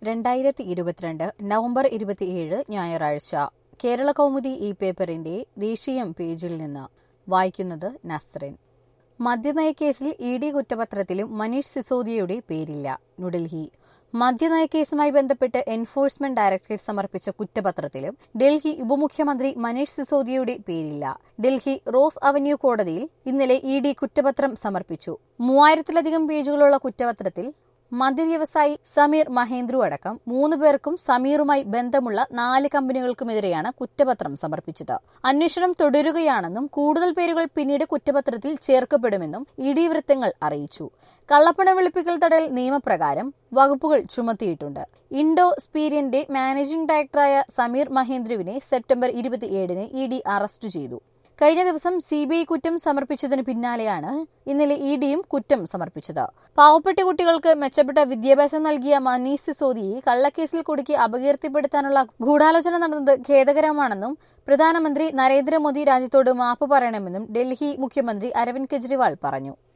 രണ്ടായിരത്തി ഇരുപത്തിരണ്ട് നവംബർ ഇരുപത്തിയേഴ് ഞായറാഴ്ച കേരള കൗമുദി ഈ പേപ്പറിന്റെ ദേശീയം പേജിൽ നിന്ന് വായിക്കുന്നത് നസ്റിൻ മദ്യനയക്കേസിൽ ഇ ഡി കുറ്റപത്രത്തിലും മനീഷ് സിസോദിയയുടെ പേരില്ല ന്യൂഡൽഹി മദ്യനയക്കേസുമായി ബന്ധപ്പെട്ട് എൻഫോഴ്സ്മെന്റ് ഡയറക്ടറേറ്റ് സമർപ്പിച്ച കുറ്റപത്രത്തിലും ഡൽഹി ഉപമുഖ്യമന്ത്രി മനീഷ് സിസോദിയയുടെ പേരില്ല ഡൽഹി റോസ് അവന്യൂ കോടതിയിൽ ഇന്നലെ ഇ ഡി കുറ്റപത്രം സമർപ്പിച്ചു മൂവായിരത്തിലധികം പേജുകളുള്ള കുറ്റപത്രത്തിൽ മദ്യവ്യവസായി സമീർ മഹേന്ദ്രു അടക്കം മൂന്ന് പേർക്കും സമീറുമായി ബന്ധമുള്ള നാല് കമ്പനികൾക്കുമെതിരെയാണ് കുറ്റപത്രം സമർപ്പിച്ചത് അന്വേഷണം തുടരുകയാണെന്നും കൂടുതൽ പേരുകൾ പിന്നീട് കുറ്റപത്രത്തിൽ ചേർക്കപ്പെടുമെന്നും ഇ ഡി വൃത്തങ്ങൾ അറിയിച്ചു കള്ളപ്പണം വെളുപ്പിക്കൽ തടയൽ നിയമപ്രകാരം വകുപ്പുകൾ ചുമത്തിയിട്ടുണ്ട് ഇൻഡോ സ്പീരിയന്റെ മാനേജിംഗ് ഡയറക്ടറായ സമീർ മഹേന്ദ്രുവിനെ സെപ്റ്റംബർ ഇരുപത്തിയേഴിന് ഇ ഡി അറസ്റ്റ് ചെയ്തു കഴിഞ്ഞ ദിവസം സി ബി ഐ കുറ്റം സമർപ്പിച്ചതിന് പിന്നാലെയാണ് ഇന്നലെ ഇ ഡിയും കുറ്റം സമർപ്പിച്ചത് പാവപ്പെട്ട കുട്ടികൾക്ക് മെച്ചപ്പെട്ട വിദ്യാഭ്യാസം നൽകിയ മനീഷ് സിസോദിയെ കള്ളക്കേസിൽ കുടുക്കി അപകീർത്തിപ്പെടുത്താനുള്ള ഗൂഢാലോചന നടന്നത് ഖേദകരമാണെന്നും പ്രധാനമന്ത്രി നരേന്ദ്രമോദി രാജ്യത്തോട് മാപ്പ് പറയണമെന്നും ഡൽഹി മുഖ്യമന്ത്രി അരവിന്ദ് കെജ്രിവാൾ പറഞ്ഞു